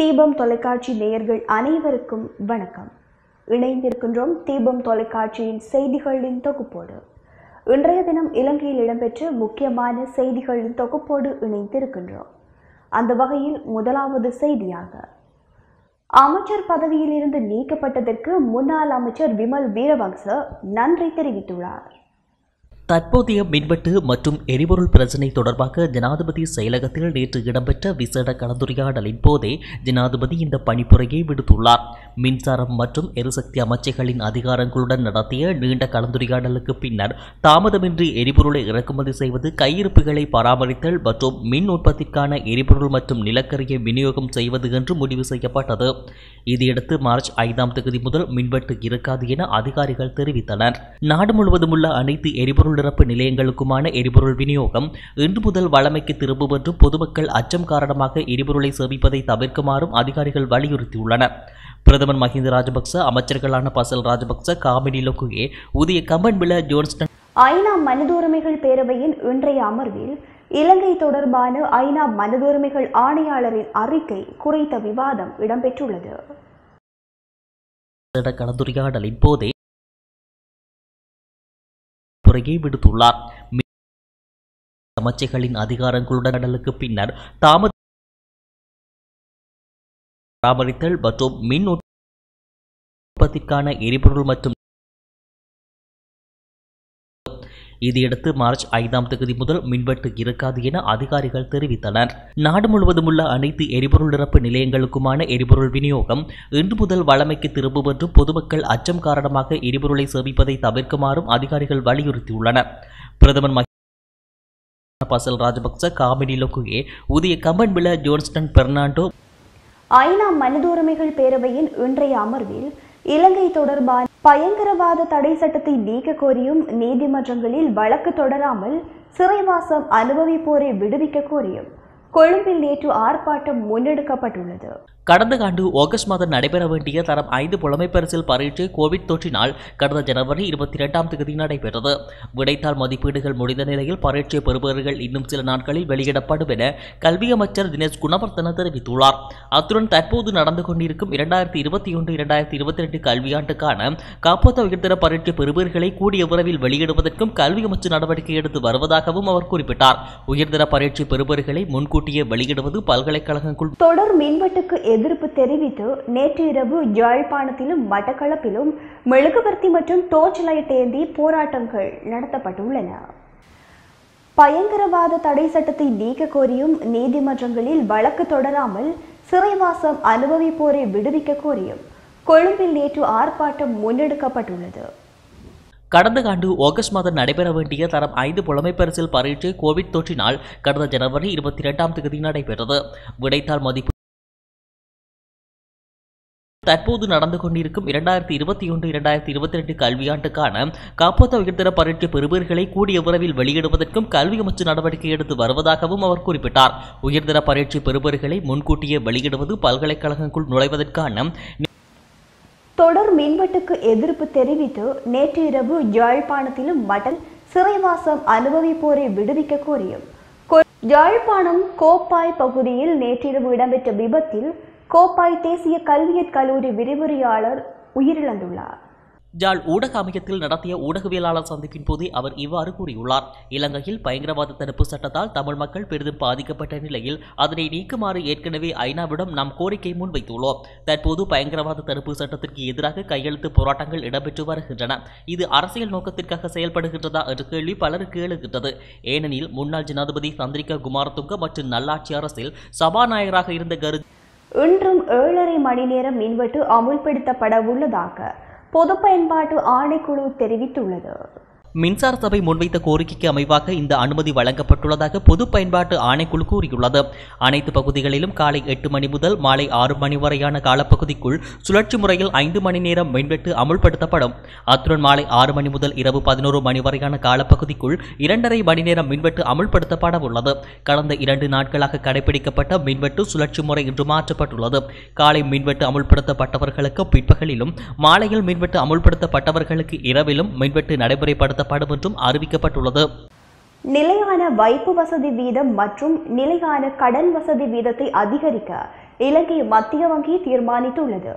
தீபம் தொலைக்காட்சி நேயர்கள் அனைவருக்கும் வணக்கம் இணைந்திருக்கின்றோம் தீபம் தொலைக்காட்சியின் செய்திகளின் தொகுப்போடு இன்றைய தினம் இலங்கையில் இடம்பெற்ற முக்கியமான செய்திகளின் தொகுப்போடு இணைந்திருக்கின்றோம் அந்த வகையில் முதலாவது செய்தியாக அமைச்சர் பதவியில் இருந்து நீக்கப்பட்டதற்கு முன்னாள் அமைச்சர் விமல் வீரவங்ச நன்றி தெரிவித்துள்ளார் தற்போதைய மின்வெட்டு மற்றும் எரிபொருள் பிரச்சினை தொடர்பாக ஜனாதிபதி செயலகத்தில் நேற்று இடம்பெற்ற விசேட கலந்துரையாடலின் போதே ஜனாதிபதி இந்த பணிப்புரையை விடுத்துள்ளார் மின்சாரம் மற்றும் எரிசக்தி அமைச்சர்களின் அதிகாரங்களுடன் நடத்திய நீண்ட கலந்துரையாடலுக்கு பின்னர் தாமதமின்றி எரிபொருளை இறக்குமதி செய்வது கையிருப்புகளை பராமரித்தல் மற்றும் மின் உற்பத்திக்கான எரிபொருள் மற்றும் நிலக்கரியை விநியோகம் செய்வது என்று முடிவு செய்யப்பட்டது இதையடுத்து மார்ச் ஐந்தாம் தேதி முதல் மின்வெட்டு இருக்காது என அதிகாரிகள் தெரிவித்தனர் நாடு முழுவதும் உள்ள அனைத்து எரிபொருள் நிரப்பு நிலையங்களுக்குமான எரிபொருள் விநியோகம் இன்று முதல் வழமைக்கு திரும்பும் என்று பொதுமக்கள் அச்சம் காரணமாக எரிபொருளை சேமிப்பதை தவிர்க்குமாறும் அதிகாரிகள் வலியுறுத்தியுள்ளனர் பிரதமர் மஹிந்த ராஜபக்ச அமைச்சர்களான பசல் ராஜபக்ச காமினி லொக்குகே உதய கம்பன்பில ஜோன்ஸ்டன் ஐநா மனித உரிமைகள் பேரவையின் இன்றைய அமர்வில் இலங்கை தொடர்பான ஐநா மனித உரிமைகள் ஆணையாளரின் அறிக்கை குறித்த விவாதம் இடம்பெற்றுள்ளது விசேட கலந்துரையாடலின் போதே முறையை விடுத்துள்ளார் மின் அமைச்சர்களின் அதிகாரங்களுடன் கடலுக்கு பின்னர் தாமத பராமரித்தல் மற்றும் மின் உற்பத்திக்கான எரிபொருள் மற்றும் இதையடுத்து மார்ச் ஐந்தாம் தேதி முதல் மின்வெட்டு இருக்காது என அதிகாரிகள் தெரிவித்தனர் நாடு முழுவதும் உள்ள அனைத்து எரிபொருள் நிரப்பு நிலையங்களுக்குமான எரிபொருள் விநியோகம் இன்று முதல் வழமைக்கு திரும்பும் என்று பொதுமக்கள் அச்சம் காரணமாக எரிபொருளை சேமிப்பதை தவிர்க்குமாறும் அதிகாரிகள் வலியுறுத்தியுள்ளனர் பிரதமர் மஹிந்த பசல் ராஜபக்ச காமினி லொக்குகே உதய கம்பன்பில ஜோன்ஸ்டன் பெர்னாண்டோ ஐநா மனித உரிமைகள் பேரவையின் இன்றைய அமர்வில் இலங்கை தொடர்பான பயங்கரவாத தடை சட்டத்தை நீக்க கோரியும் நீதிமன்றங்களில் வழக்கு தொடராமல் சிறைவாசம் அனுபவிப்போரை விடுவிக்க கோரியும் கொழும்பில் நேற்று ஆர்ப்பாட்டம் முன்னெடுக்கப்பட்டுள்ளது கடந்த ஆண்டு ஆகஸ்ட் மாதம் நடைபெற வேண்டிய தரம் ஐந்து புலமைப்பரிசில் பரீட்சை கோவிட் தொற்றினால் கடந்த ஜனவரி இருபத்தி இரண்டாம் தேதி நடைபெற்றது விடைத்தாள் மதிப்பீடுகள் முடிந்த நிலையில் பரீட்சை பெறுபவர்கள் இன்னும் சில நாட்களில் வெளியிடப்படும் என கல்வி அமைச்சர் தினேஷ் குணவர்த்தன தெரிவித்துள்ளார் அத்துடன் தற்போது நடந்து கொண்டிருக்கும் இரண்டாயிரத்தி இருபத்தி ஒன்று இரண்டாயிரத்தி இருபத்தி ரெண்டு கல்வியாண்டுக்கான காப்போத்த உயர்தர பரீட்சை பெறுபவர்களை கூடிய விரைவில் வெளியிடுவதற்கும் கல்வி அமைச்சு நடவடிக்கை எடுத்து வருவதாகவும் அவர் குறிப்பிட்டார் உயர்தர பரீட்சை பெறுபவர்களை முன்கூட்டியே வெளியிடுவது பல்கலைக்கழகங்கள் தொடர் மின்வெட்டுக்கு எதிர்ப்பு தெரிவித்து நேற்று இரவு யாழ்ப்பாணத்திலும் மட்டக்களப்பிலும் மெழுகுவர்த்தி மற்றும் டோர்ச் லைட் ஏந்தி போராட்டங்கள் நடத்தப்பட்டுள்ளன பயங்கரவாத தடை சட்டத்தை நீக்க கோரியும் நீதிமன்றங்களில் வழக்கு தொடராமல் சிறைவாசம் அனுபவிப்போரை விடுவிக்க கோரியும் கொழும்பில் நேற்று ஆர்ப்பாட்டம் முன்னெடுக்கப்பட்டுள்ளது கடந்த ஆண்டு ஆகஸ்ட் மாதம் நடைபெற வேண்டிய தரம் ஐந்து புலமைப்பரிசில் பரீட்சை கோவிட் தொற்றினால் கடந்த ஜனவரி இருபத்தி இரண்டாம் தேதி நடைபெற்றது விடைத்தாள் மதிப்பு தற்போது நடந்து கொண்டிருக்கும் இரண்டாயிரத்தி இருபத்தி ஒன்று இரண்டாயிரத்தி இருபத்தி ரெண்டு கல்வியாண்டுக்கான காப்போத்த உயர்தர பரீட்சை பெறுபவர்களை கூடிய விரைவில் வெளியிடுவதற்கும் கல்வி அமைச்சு நடவடிக்கை எடுத்து வருவதாகவும் அவர் குறிப்பிட்டார் உயர்தர பரீட்சை பெறுபவர்களை முன்கூட்டியே வெளியிடுவது பல்கலைக்கழகங்களுக்குள் நுழைவதற்கான தொடர் மின்வெட்டுக்கு எதிர்ப்பு தெரிவித்து நேற்று இரவு யாழ்ப்பாணத்திலும் மட்டன் சிறைவாசம் அனுபவிப்போரை விடுவிக்க கோரியும் கொ- யாழ்ப்பாணம் கோப்பாய் பகுதியில் நேற்றிரவு இடம்பெற்ற விபத்தில் கோப்பாய் தேசிய கல்வியற் கல்லூரி விரிவுரையாளர் உயிரிழந்துள்ளார் ஜாழ் ஊடக அமையத்தில் நடத்திய ஊடகவியலாளர் சந்திப்பின் போதே அவர் இவ்வாறு கூறியுள்ளார் இலங்கையில் பயங்கரவாத தடுப்பு சட்டத்தால் தமிழ் மக்கள் பெரிதும் பாதிக்கப்பட்ட நிலையில் அதனை நீக்குமாறு ஏற்கனவே ஐநாவிடம் நாம் கோரிக்கை முன்வைத்துள்ளோம் தற்போது பயங்கரவாத தடுப்பு சட்டத்திற்கு எதிராக கையெழுத்து போராட்டங்கள் இடம்பெற்று வருகின்றன இது அரசியல் நோக்கத்திற்காக செயல்படுகின்றதா என்ற கேள்வி பலருக்கு எழுகின்றது ஏனெனில் முன்னாள் ஜனாதிபதி சந்திரிகா குமாரதுங்க மற்றும் நல்லாட்சி அரசில் சபாநாயகராக இருந்த கரு இன்றும் ஏழரை மணி நேரம் மின்வெட்டு அமுல்படுத்தப்பட உள்ளதாக பொது பயன்பாட்டு ஆணைக்குழு தெரிவித்துள்ளது மின்சார சபை முன்வைத்த கோரிக்கைக்கு அமைவாக இந்த அனுமதி வழங்கப்பட்டுள்ளதாக பொது பயன்பாட்டு ஆணைக்குழு கூறியுள்ளது அனைத்து பகுதிகளிலும் காலை எட்டு மணி முதல் மாலை ஆறு மணி வரையான காலப்பகுதிக்குள் சுழற்சி முறையில் ஐந்து மணி நேரம் மின்வெட்டு அமுல்படுத்தப்படும் அத்துடன் மாலை ஆறு மணி முதல் இரவு பதினோரு மணி வரையான காலப்பகுதிக்குள் இரண்டரை மணி நேரம் மின்வெட்டு அமுல்படுத்தப்பட உள்ளது கடந்த இரண்டு நாட்களாக கடைபிடிக்கப்பட்ட மின்வெட்டு சுழற்சி முறை இன்று மாற்றப்பட்டுள்ளது காலை மின்வெட்டு அமுல்படுத்தப்பட்டவர்களுக்கு பிற்பகலிலும் மாலையில் மின்வெட்டு அமுல்படுத்தப்பட்டவர்களுக்கு இரவிலும் மின்வெட்டு நடைமுறைப்படுத்தப்படும் என்றும் அறிவிக்கப்பட்டுள்ளது நிலையான வைப்பு வசதி வீதம் மற்றும் நிலையான கடன் வசதி வீதத்தை அதிகரிக்க இலங்கை மத்திய வங்கி தீர்மானித்துள்ளது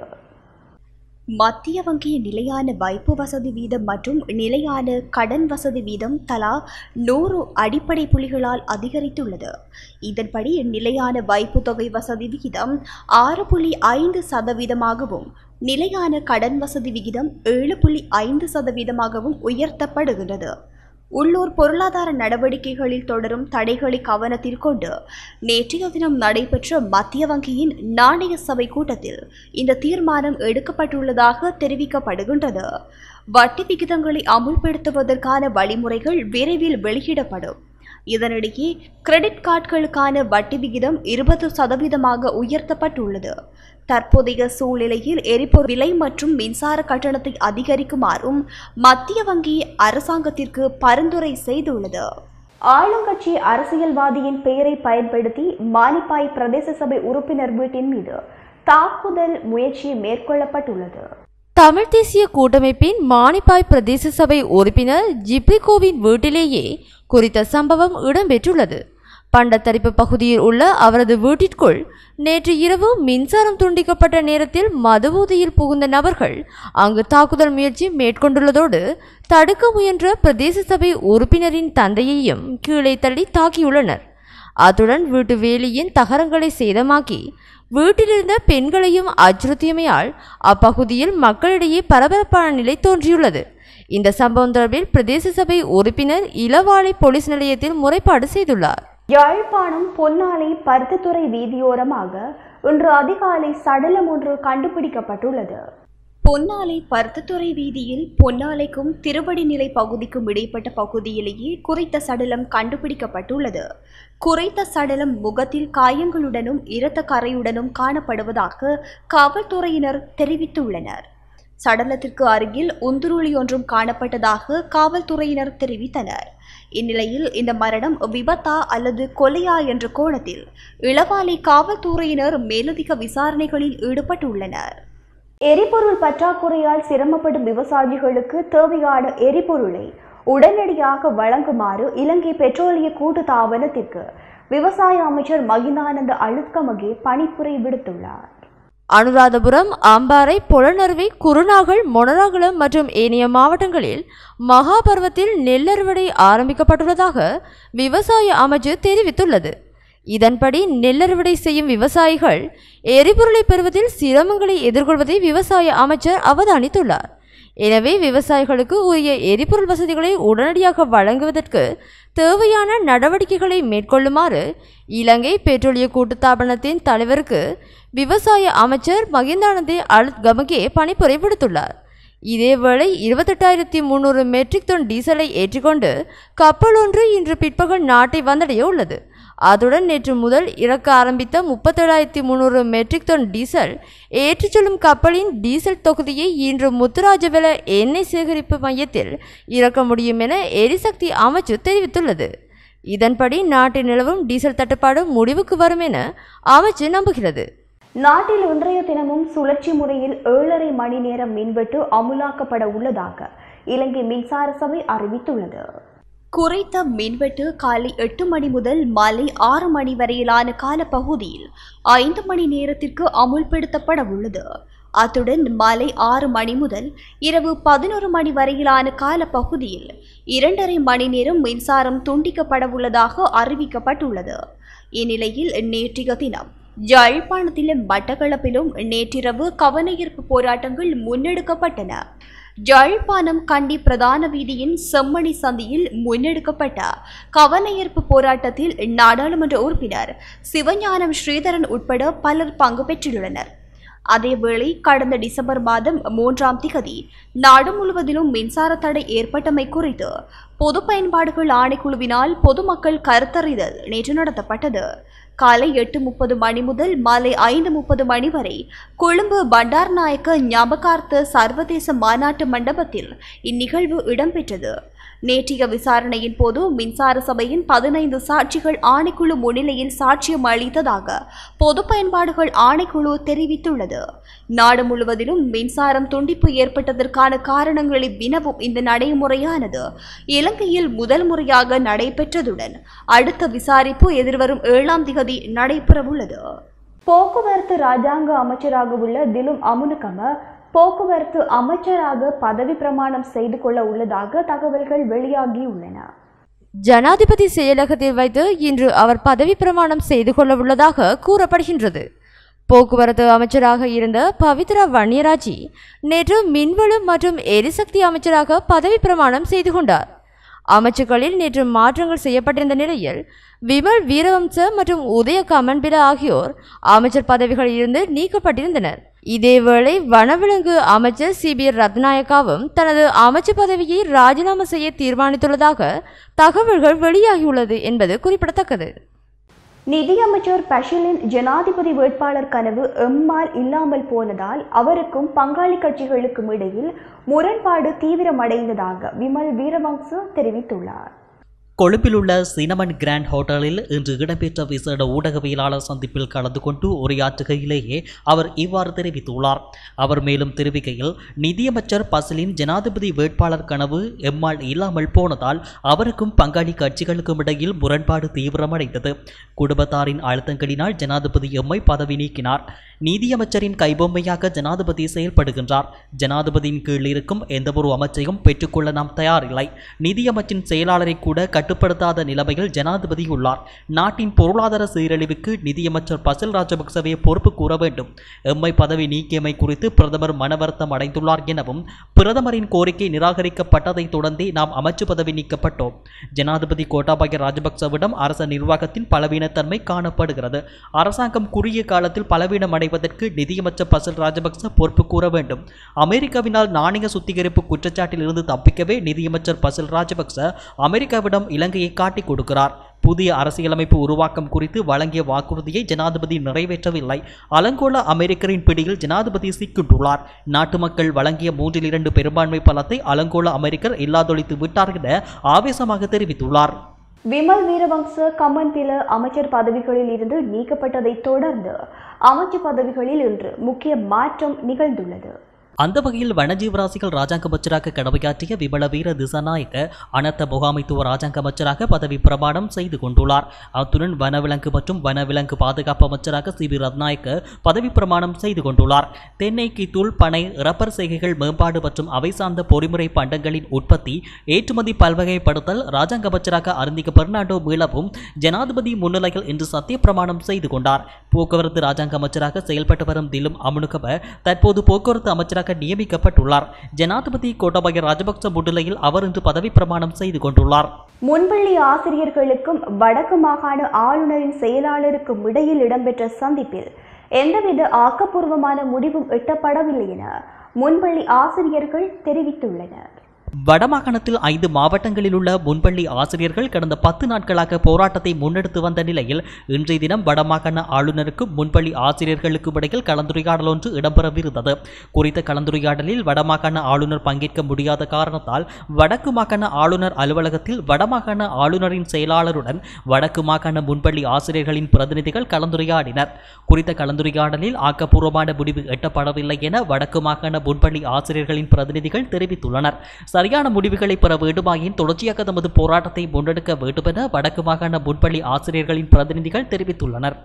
மத்திய வங்கியின் நிலையான வைப்பு வசதி வீதம் மற்றும் நிலையான கடன் வசதி வீதம் தலா நூறு அடிப்படை புள்ளிகளால் அதிகரித்துள்ளது இதன்படி நிலையான வைப்பு தொகை வசதி விகிதம் ஆறு புள்ளி ஐந்து சதவீதமாகவும் நிலையான கடன் வசதி விகிதம் ஏழு புள்ளி ஐந்து சதவீதமாகவும் உயர்த்தப்படுகின்றது உள்ளூர் பொருளாதார நடவடிக்கைகளில் தொடரும் தடைகளை கவனத்தில் கொண்டு நேற்றைய தினம் நடைபெற்ற மத்திய வங்கியின் நாணய சபை கூட்டத்தில் இந்த தீர்மானம் எடுக்கப்பட்டுள்ளதாக தெரிவிக்கப்படுகின்றது வட்டி விகிதங்களை அமுல்படுத்துவதற்கான வழிமுறைகள் விரைவில் வெளியிடப்படும் இதனிடையே கிரெடிட் கார்டுகளுக்கான வட்டி விகிதம் இருபது சதவீதமாக உயர்த்தப்பட்டுள்ளது தற்போதைய சூழ்நிலையில் எரிபொருள் விலை மற்றும் மின்சார கட்டணத்தை அதிகரிக்குமாறும் மத்திய வங்கி அரசாங்கத்திற்கு பரிந்துரை செய்துள்ளது ஆளுங்கட்சி அரசியல்வாதியின் பெயரை பயன்படுத்தி மானிப்பாய் பிரதேச சபை உறுப்பினர் வீட்டின் மீது தாக்குதல் முயற்சி மேற்கொள்ளப்பட்டுள்ளது தமிழ் தேசிய கூட்டமைப்பின் மானிப்பாய் பிரதேச சபை உறுப்பினர் ஜிப்ரிகோவின் வீட்டிலேயே குறித்த சம்பவம் இடம்பெற்றுள்ளது பண்டத்தரிப்பு பகுதியில் உள்ள அவரது வீட்டிற்குள் நேற்று இரவு மின்சாரம் துண்டிக்கப்பட்ட நேரத்தில் மதுபோதையில் புகுந்த நபர்கள் அங்கு தாக்குதல் முயற்சி மேற்கொண்டுள்ளதோடு தடுக்க முயன்ற பிரதேச சபை உறுப்பினரின் தந்தையையும் கீழே தள்ளி தாக்கியுள்ளனர் அத்துடன் வீட்டு வேலியின் தகரங்களை சேதமாக்கி வீட்டிலிருந்த பெண்களையும் அச்சுறுத்தியமையால் அப்பகுதியில் மக்களிடையே பரபரப்பான நிலை தோன்றியுள்ளது இந்த சம்பவம் தொடர்பில் பிரதேச சபை உறுப்பினர் இளவாலை போலீஸ் நிலையத்தில் முறைப்பாடு செய்துள்ளார் யாழ்ப்பாணம் பொன்னாலை பருத்தித்துறை வீதியோரமாக இன்று அதிகாலை சடலம் ஒன்று கண்டுபிடிக்கப்பட்டுள்ளது பொன்னாலை பருத்தத்துறை வீதியில் பொன்னாலைக்கும் திருவடிநிலை பகுதிக்கும் இடைப்பட்ட பகுதியிலேயே குறித்த சடலம் கண்டுபிடிக்கப்பட்டுள்ளது குறைத்த சடலம் முகத்தில் காயங்களுடனும் இரத்த கரையுடனும் காணப்படுவதாக காவல்துறையினர் தெரிவித்துள்ளனர் சடலத்திற்கு அருகில் உந்துருளி ஒன்றும் காணப்பட்டதாக காவல்துறையினர் தெரிவித்தனர் இந்நிலையில் இந்த மரணம் விபத்தா அல்லது கொலையா என்ற கோணத்தில் இளவாலை காவல்துறையினர் மேலதிக விசாரணைகளில் ஈடுபட்டுள்ளனர் எரிபொருள் பற்றாக்குறையால் சிரமப்படும் விவசாயிகளுக்கு தேவையான எரிபொருளை உடனடியாக வழங்குமாறு இலங்கை பெட்ரோலிய கூட்டு தாபனத்திற்கு விவசாய அமைச்சர் மகிந்தானந்த அழுத்கமகே பணிப்புரை விடுத்துள்ளார் அனுராதபுரம் அம்பாறை புலனறுவை குருநாகல் மொனராகுளம் மற்றும் ஏனைய மாவட்டங்களில் மகாபர்வத்தில் நெல்லறுவடை ஆரம்பிக்கப்பட்டுள்ளதாக விவசாய அமைச்சு தெரிவித்துள்ளது இதன்படி நெல்லறுவடை செய்யும் விவசாயிகள் எரிபொருளை பெறுவதில் சிரமங்களை எதிர்கொள்வதை விவசாய அமைச்சர் அவதானித்துள்ளார் எனவே விவசாயிகளுக்கு உரிய எரிபொருள் வசதிகளை உடனடியாக வழங்குவதற்கு தேவையான நடவடிக்கைகளை மேற்கொள்ளுமாறு இலங்கை பெட்ரோலிய கூட்டுத்தாபனத்தின் தலைவருக்கு விவசாய அமைச்சர் மகிந்தானந்தே அலுத் கமகே பணிப்புரை விடுத்துள்ளார் இதேவேளை இருபத்தெட்டாயிரத்தி முன்னூறு மெட்ரிக் டன் டீசலை ஏற்றிக்கொண்டு கப்பல் ஒன்று இன்று பிற்பகல் நாட்டை வந்தடைய உள்ளது அதுடன் நேற்று முதல் இறக்க ஆரம்பித்த முப்பத்தேழாயிரத்தி முன்னூறு மெட்ரிக் டன் டீசல் ஏற்றிச் செல்லும் கப்பலின் டீசல் தொகுதியை இன்று முத்துராஜவெல எண்ணெய் சேகரிப்பு மையத்தில் இறக்க முடியும் என எரிசக்தி அமைச்சு தெரிவித்துள்ளது இதன்படி நாட்டில் நிலவும் டீசல் தட்டுப்பாடு முடிவுக்கு வரும் என அமைச்சு நம்புகிறது நாட்டில் இன்றைய தினமும் சுழற்சி முறையில் ஏழரை மணி நேரம் மின்வெட்டு அமுலாக்கப்பட உள்ளதாக இலங்கை மின்சார சபை அறிவித்துள்ளது குறைத்த மின்வெட்டு காலை எட்டு மணி முதல் மாலை ஆறு மணி வரையிலான காலப்பகுதியில் ஐந்து மணி நேரத்திற்கு அமுல்படுத்தப்பட உள்ளது அத்துடன் மாலை ஆறு மணி முதல் இரவு பதினோரு மணி வரையிலான காலப்பகுதியில் இரண்டரை மணி நேரம் மின்சாரம் துண்டிக்கப்பட உள்ளதாக அறிவிக்கப்பட்டுள்ளது இந்நிலையில் நேற்றைய தினம் யாழ்ப்பாணத்திலும் மட்டக்களப்பிலும் நேற்றிரவு கவனஈர்ப்பு போராட்டங்கள் முன்னெடுக்கப்பட்டன யாழ்ப்பாணம் கண்டி பிரதான வீதியின் செம்மணி சந்தியில் முன்னெடுக்கப்பட்ட கவனஈர்ப்பு போராட்டத்தில் நாடாளுமன்ற உறுப்பினர் சிவஞானம் ஸ்ரீதரன் உட்பட பலர் பங்கு பெற்றுள்ளனர் அதேவேளை கடந்த டிசம்பர் மாதம் மூன்றாம் திகதி நாடு முழுவதிலும் மின்சார தடை ஏற்பட்டமை குறித்து பொது பயன்பாடுகள் ஆணைக்குழுவினால் பொதுமக்கள் கருத்தறிதல் நேற்று நடத்தப்பட்டது காலை எட்டு முப்பது மணி முதல் மாலை ஐந்து முப்பது மணி வரை கொழும்பு பண்டார்நாயக்க ஞாபகார்த்த சர்வதேச மாநாட்டு மண்டபத்தில் இந்நிகழ்வு இடம்பெற்றது நேற்றைய விசாரணையின் போது மின்சார சபையின் பதினைந்து சாட்சிகள் ஆணைக்குழு முன்னிலையில் சாட்சியம் அளித்ததாக பொது பயன்பாடுகள் ஆணைக்குழு தெரிவித்துள்ளது நாடு முழுவதிலும் மின்சாரம் துண்டிப்பு ஏற்பட்டதற்கான காரணங்களை வினவும் இந்த நடைமுறையானது இலங்கையில் முதல் முறையாக நடைபெற்றதுடன் அடுத்த விசாரிப்பு எதிர்வரும் ஏழாம் திகதி நடைபெறவுள்ளது போக்குவரத்து ராஜாங்க அமைச்சராக உள்ள திலும் அமுனுகம போக்குவரத்து அமைச்சராக பதவி பிரமாணம் செய்து கொள்ள உள்ளதாக தகவல்கள் வெளியாகியுள்ளன ஜனாதிபதி செயலகத்தில் வைத்து இன்று அவர் பதவி பிரமாணம் செய்து கொள்ள உள்ளதாக கூறப்படுகின்றது போக்குவரத்து அமைச்சராக இருந்த பவித்ரா வன்னியராஜி நேற்று மின்வளம் மற்றும் எரிசக்தி அமைச்சராக பதவி பிரமாணம் செய்து கொண்டார் அமைச்சுக்களில் நேற்று மாற்றங்கள் செய்யப்பட்டிருந்த நிலையில் விமல் வீரவம்ச மற்றும் உதய கமன்பில ஆகியோர் அமைச்சர் பதவிகளில் இருந்து நீக்கப்பட்டிருந்தனர் இதேவேளை வனவிலங்கு அமைச்சர் சி பி ரத்நாயக்காவும் தனது அமைச்சு பதவியை ராஜினாமா செய்ய தீர்மானித்துள்ளதாக தகவல்கள் வெளியாகியுள்ளது என்பது குறிப்பிடத்தக்கது நிதியமைச்சர் பஷிலின் ஜனாதிபதி வேட்பாளர் கனவு எம்மால் இல்லாமல் போனதால் அவருக்கும் பங்காளி கட்சிகளுக்கும் இடையில் முரண்பாடு தீவிரமடைந்ததாக விமல் வீரவங்ச தெரிவித்துள்ளார் கொழும்பில் உள்ள சினமன் கிராண்ட் ஹோட்டலில் இன்று இடம்பெற்ற விசேட ஊடகவியலாளர் சந்திப்பில் கலந்து கொண்டு உரையாற்றுகையிலேயே அவர் இவ்வாறு தெரிவித்துள்ளார் அவர் மேலும் தெரிவிக்கையில் நிதியமைச்சர் பசிலின் ஜனாதிபதி வேட்பாளர் கனவு எம்மால் இல்லாமல் போனதால் அவருக்கும் பங்காளி கட்சிகளுக்கும் இடையில் முரண்பாடு தீவிரமடைந்தது குடும்பத்தாரின் அழுத்தங்களினால் ஜனாதிபதி எம்மை பதவி நீக்கினார் நீதியமைச்சரின் கைபொம்மையாக ஜனாதிபதி செயல்படுகின்றார் ஜனாதிபதியின் கீழ் இருக்கும் எந்தவொரு அமைச்சையும் பெற்றுக்கொள்ள நாம் தயாரில்லை நிதியமைச்சின் செயலாளரை கூட கட்டுப்படுத்தாத நிலைமையில் ஜனாதிபதி உள்ளார் நாட்டின் பொருளாதார சீரழிவுக்கு நிதியமைச்சர் பசில் ராஜபக்சவே பொறுப்பு கூற வேண்டும் எம்மை பதவி நீக்கியமை குறித்து பிரதமர் மனவருத்தம் அடைந்துள்ளார் எனவும் பிரதமரின் கோரிக்கை நிராகரிக்கப்பட்டதைத் தொடர்ந்தே நாம் அமைச்சு பதவி நீக்கப்பட்டோம் ஜனாதிபதி கோட்டாபய ராஜபக்சவிடம் அரச நிர்வாகத்தின் பலவீனத்தன்மை காணப்படுகிறது அரசாங்கம் குறுகிய காலத்தில் பலவீனம் அடைவதற்கு நிதியமைச்சர் பசில் ராஜபக்ச பொறுப்பு கூற வேண்டும் அமெரிக்காவினால் நாணய சுத்திகரிப்பு குற்றச்சாட்டில் இருந்து தப்பிக்கவே நிதியமைச்சர் பசில் ராஜபக்ச அமெரிக்காவிடம் இலங்கையை காட்டிக் கொடுக்கிறார் புதிய அரசியலமைப்பு உருவாக்கம் குறித்து வழங்கிய வாக்குறுதியை ஜனாதிபதி நிறைவேற்றவில்லை அலங்கோல அமெரிக்கரின் பிடியில் ஜனாதிபதி சிக்கிட்டுள்ளார் நாட்டு மக்கள் வழங்கிய மூன்றில் இரண்டு பெரும்பான்மை பலத்தை அலங்கோல அமெரிக்கர் இல்லாதொழித்து விட்டார் என ஆவேசமாக தெரிவித்துள்ளார் விமல் வீரவங்ச கமன்பில அமைச்சர் பதவிகளில் இருந்து நீக்கப்பட்டதைத் தொடர்ந்து அமைச்சு பதவிகளில் இன்று முக்கிய மாற்றம் நிகழ்ந்துள்ளது அந்த வகையில் வனஜீவராசிகள் ராஜாங்க அமைச்சராக கடமையாற்றிய விமல வீர திசாநாயக்க அனர்த்த முகாமைத்துவ ராஜாங்க அமைச்சராக பதவி பிரமாணம் செய்து கொண்டுள்ளார் அத்துடன் வனவிலங்கு மற்றும் வனவிலங்கு பாதுகாப்பு அமைச்சராக சி வி ரத்நாயக்க பதவி பிரமாணம் செய்து கொண்டுள்ளார் தென்னை கித்தூள் பனை ரப்பர் செய்கைகள் மேம்பாடு மற்றும் அவை சார்ந்த பொறிமுறை பண்டங்களின் உற்பத்தி ஏற்றுமதி பல்வகைப்படுத்தல் ராஜாங்க அமைச்சராக அருந்திக பெர்னாண்டோ மீளவும் ஜனாதிபதி முன்னிலையில் இன்று சத்திய பிரமாணம் செய்து கொண்டார் போக்குவரத்து ராஜாங்க அமைச்சராக செயல்பட்டு வரும் திலும் அமுனுகவ தற்போது போக்குவரத்து அமைச்சராக நியமிக்கப்பட்டுள்ளார் ஜனாதிபதி கோட்டாபய ராஜபக்ச முன்னிலையில் அவர் இன்று பதவி பிரமாணம் செய்து கொண்டுள்ளார் முன்பள்ளி ஆசிரியர்களுக்கும் வடக்கு மாகாண ஆளுநரின் செயலாளருக்கும் இடையில் இடம்பெற்ற சந்திப்பில் எந்தவித ஆக்கப்பூர்வமான முடிவும் எட்டப்படவில்லை என முன்பள்ளி ஆசிரியர்கள் தெரிவித்துள்ளனர் வடமாகாணத்தில் ஐந்து மாவட்டங்களில் உள்ள முன்பள்ளி ஆசிரியர்கள் கடந்த பத்து நாட்களாக போராட்டத்தை முன்னெடுத்து வந்த நிலையில் இன்றைய தினம் வடமாகாண ஆளுநருக்கும் முன்பள்ளி ஆசிரியர்களுக்கும் இடையில் கலந்துரையாடல் ஒன்று இடம்பெறவிருந்தது குறித்த கலந்துரையாடலில் வடமாகாண ஆளுநர் பங்கேற்க முடியாத காரணத்தால் வடக்கு மாகாண ஆளுநர் அலுவலகத்தில் வடமாகாண ஆளுநரின் செயலாளருடன் வடக்கு மாகாண முன்பள்ளி ஆசிரியர்களின் பிரதிநிதிகள் கலந்துரையாடினர் குறித்த கலந்துரையாடலில் ஆக்கப்பூர்வமான முடிவு எட்டப்படவில்லை என வடக்கு மாகாண முன்பள்ளி ஆசிரியர்களின் பிரதிநிதிகள் தெரிவித்துள்ளனர் சரியான முடிவுகளை பெற வேண்டுமாயின் தொடர்ச்சியாக தமது போராட்டத்தை முன்னெடுக்க வேண்டுமென வடக்கு மாகாண முன்பள்ளி ஆசிரியர்களின் பிரதிநிதிகள் தெரிவித்துள்ளனர்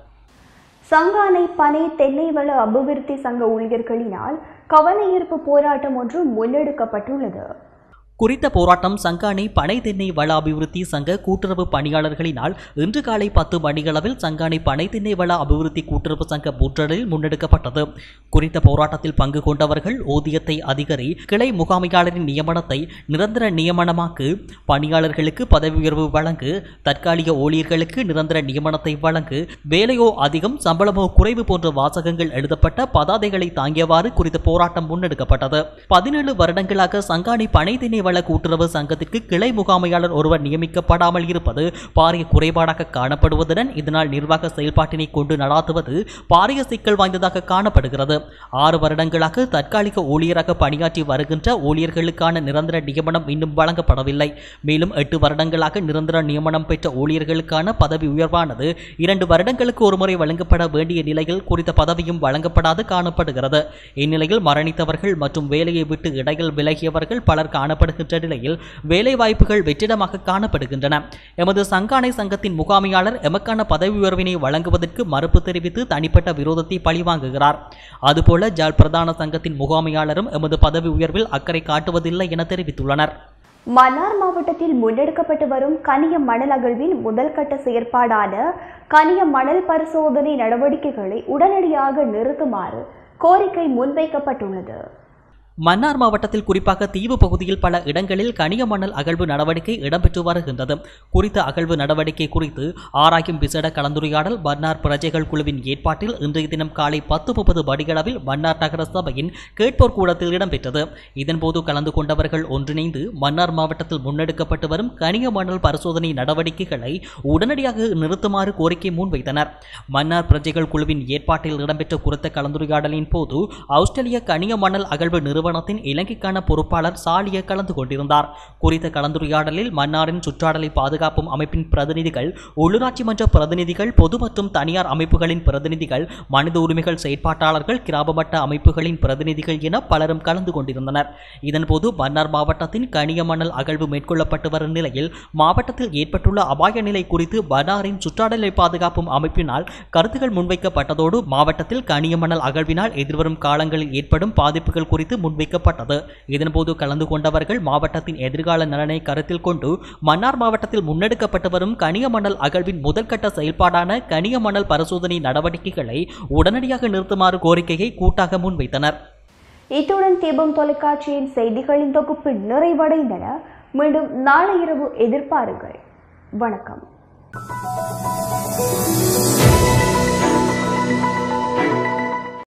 சங்கானை பனை தென்னை வள அபிவிருத்தி சங்க ஊழியர்களினால் கவனஈர்ப்பு போராட்டம் ஒன்று முன்னெடுக்கப்பட்டுள்ளது குறித்த போராட்டம் சங்கானை பனை தென்னை வள அபிவிருத்தி சங்க கூட்டுறவு பணியாளர்களினால் இன்று காலை பத்து மணியளவில் சங்கானை பனை தென்னை வள அபிவிருத்தி கூட்டுறவு சங்க முற்றலில் முன்னெடுக்கப்பட்டது குறித்த போராட்டத்தில் பங்கு கொண்டவர்கள் ஊதியத்தை அதிகரி கிளை முகாமையாளரின் நியமனத்தை நிரந்தர நியமனமாக்கு பணியாளர்களுக்கு பதவி உயர்வு வழங்கு தற்காலிக ஊழியர்களுக்கு நிரந்தர நியமனத்தை வழங்கு வேலையோ அதிகம் சம்பளமோ குறைவு போன்ற வாசகங்கள் எழுதப்பட்ட பதாதைகளை தாங்கியவாறு குறித்த போராட்டம் முன்னெடுக்கப்பட்டது பதினேழு வருடங்களாக சங்கானை பனை தென்னை வள கூட்டுறவு சங்கத்திற்கு கிளை முகாமையாளர் ஒருவர் நியமிக்கப்படாமல் இருப்பது பாரிய குறைபாடாக காணப்படுவதுடன் இதனால் நிர்வாக செயல்பாட்டினை கொண்டு நடாத்துவது பாரிய சிக்கல் வாய்ந்ததாக காணப்படுகிறது ஆறு வருடங்களாக தற்காலிக ஊழியராக பணியாற்றி வருகின்ற ஊழியர்களுக்கான நிரந்தர நியமனம் இன்னும் வழங்கப்படவில்லை மேலும் எட்டு வருடங்களாக நிரந்தர நியமனம் பெற்ற ஊழியர்களுக்கான பதவி உயர்வானது இரண்டு வருடங்களுக்கு ஒருமுறை வழங்கப்பட வேண்டிய நிலையில் குறித்த பதவியும் வழங்கப்படாது காணப்படுகிறது இந்நிலையில் மரணித்தவர்கள் மற்றும் வேலையை விட்டு இடையில் விலகியவர்கள் பலர் காணப்படுகின்றனர் வருகின்ற நிலையில் வேலைவாய்ப்புகள் வெற்றிடமாக காணப்படுகின்றன எமது சங்கானை சங்கத்தின் முகாமையாளர் எமக்கான பதவி உயர்வினை வழங்குவதற்கு மறுப்பு தெரிவித்து தனிப்பட்ட விரோதத்தை பழிவாங்குகிறார் அதுபோல ஜாழ் பிரதான சங்கத்தின் முகாமையாளரும் எமது பதவி உயர்வில் அக்கறை காட்டுவதில்லை என தெரிவித்துள்ளனர் மன்னார் மாவட்டத்தில் முன்னெடுக்கப்பட்டு வரும் கனிய மணல் அகழ்வின் முதல் கட்ட செயற்பாடான கனிய மணல் பரிசோதனை நடவடிக்கைகளை உடனடியாக நிறுத்துமாறு கோரிக்கை முன்வைக்கப்பட்டுள்ளது மன்னார் மாவட்டத்தில் குறிப்பாக தீவு பகுதியில் பல இடங்களில் கனிய மணல் அகழ்வு நடவடிக்கை இடம்பெற்று வருகின்றது குறித்த அகழ்வு நடவடிக்கை குறித்து ஆராயும் விசேட கலந்துரையாடல் மன்னார் பிரஜைகள் குழுவின் ஏற்பாட்டில் இன்றைய தினம் காலை பத்து முப்பது மணியளவில் மன்னார் நகர சபையின் கேட்போர் கூடத்தில் இடம்பெற்றது இதன்போது கலந்து கொண்டவர்கள் ஒன்றிணைந்து மன்னார் மாவட்டத்தில் முன்னெடுக்கப்பட்டு வரும் கனிய மணல் பரிசோதனை நடவடிக்கைகளை உடனடியாக நிறுத்துமாறு கோரிக்கை முன்வைத்தனர் மன்னார் பிரஜைகள் குழுவின் ஏற்பாட்டில் இடம்பெற்ற குறித்த கலந்துரையாடலின் போது ஆஸ்திரேலிய கனிய மணல் அகழ்வு நிறுவனத்தின் இலங்கைக்கான பொறுப்பாளர் சாலிய கலந்து கொண்டிருந்தார் குறித்த கலந்துரையாடலில் மன்னாரின் சுற்றாடலை பாதுகாப்பும் அமைப்பின் பிரதிநிதிகள் உள்ளூராட்சி மன்ற பிரதிநிதிகள் பொது மற்றும் தனியார் அமைப்புகளின் பிரதிநிதிகள் மனித உரிமைகள் செயற்பாட்டாளர்கள் கிராம மட்ட அமைப்புகளின் பிரதிநிதிகள் என பலரும் கலந்து கொண்டிருந்தனர் இதன்போது மன்னார் மாவட்டத்தின் கனிய மணல் அகழ்வு மேற்கொள்ளப்பட்டு வரும் நிலையில் மாவட்டத்தில் ஏற்பட்டுள்ள அபாய நிலை குறித்து மன்னாரின் சுற்றாடலை பாதுகாப்பும் அமைப்பினால் கருத்துகள் முன்வைக்கப்பட்டதோடு மாவட்டத்தில் கனிய மணல் அகழ்வினால் எதிர்வரும் காலங்களில் ஏற்படும் பாதிப்புகள் குறித்து முன்வைக்கப்பட்டது இதன்போது கலந்து கொண்டவர்கள் மாவட்டத்தின் எதிர்கால நலனை கருத்தில் கொண்டு மன்னார் மாவட்டத்தில் முன்னெடுக்கப்பட்டு வரும் கனிய மணல் அகழ்வின் முதல்கட்ட செயல்பாடான கனிய மணல் பரிசோதனை நடவடிக்கைகளை உடனடியாக நிறுத்துமாறு கோரிக்கையை கூட்டாக முன்வைத்தனர் இத்துடன் தீபம் தொலைக்காட்சியின் செய்திகளின் தொகுப்பு நிறைவடைந்தன மீண்டும் நாளை இரவு எதிர்பாருங்கள் வணக்கம்